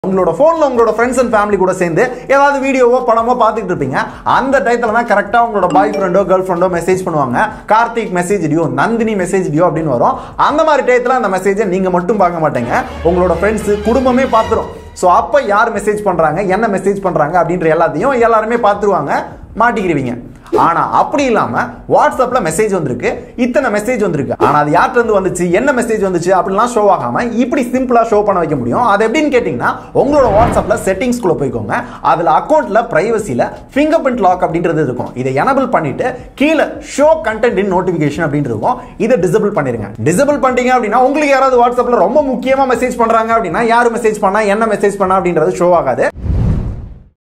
உங்களோட ஃபோனில் உங்களோட ஃப்ரெண்ட்ஸ் அண்ட் ஃபேமிலி கூட சேர்ந்து ஏதாவது வீடியோவோ படமோ பார்த்துட்டு இருப்பீங்க அந்த டயத்தில் தான் கரெக்டாக உங்களோட பாய் ஃப்ரெண்டோ கேர்ள் ஃப்ரெண்டோ மெசேஜ் பண்ணுவாங்க கார்த்திக் மெசேஜ் டியோ நந்தினி மெசேஜ் டியோ அப்படின்னு வரும் அந்த மாதிரி டயத்தில் அந்த மெசேஜை நீங்கள் மட்டும் பார்க்க மாட்டீங்க உங்களோட ஃப்ரெண்ட்ஸு குடும்பமே பார்த்துரும் ஸோ அப்போ யார் மெசேஜ் பண்ணுறாங்க என்ன மெசேஜ் பண்ணுறாங்க அப்படின்ற எல்லாத்தையும் எல்லாருமே பார்த்துருவாங்க மாட்டிக்கிடுவீங்க ஆனா அப்படி இல்லாம வாட்ஸ்அப்ல மெசேஜ் வந்திருக்கு இத்தனை மெசேஜ் வந்திருக்கு ஆனா அது யார்கிட்ட இருந்து வந்துச்சு என்ன மெசேஜ் வந்துச்சு அப்படிலாம் ஷோ ஆகாம இப்படி சிம்பிளா ஷோ பண்ண வைக்க முடியும் அது எப்படின்னு கேட்டீங்கன்னா உங்களோட வாட்ஸ்அப்ல செட்டிங்ஸ்குள்ள போய்க்கோங்க அதுல அக்கௌண்ட்ல பிரைவசில ஃபிங்கர் பிரிண்ட் லாக் அப்படின்றது இருக்கும் இதை எனபிள் பண்ணிட்டு கீழே ஷோ கண்டென்ட் இன் நோட்டிபிகேஷன் அப்படின்னு இருக்கும் இதை டிசபிள் பண்ணிருங்க டிசபிள் பண்ணிட்டீங்க அப்படின்னா உங்களுக்கு யாராவது வாட்ஸ்அப்ல ரொம்ப முக்கியமா மெசேஜ் பண்றாங்க அப்படின்னா யார் மெசேஜ் பண்ணா என்ன மெசேஜ் பண்ணா அப்படின்றது ஷோ ஆகாது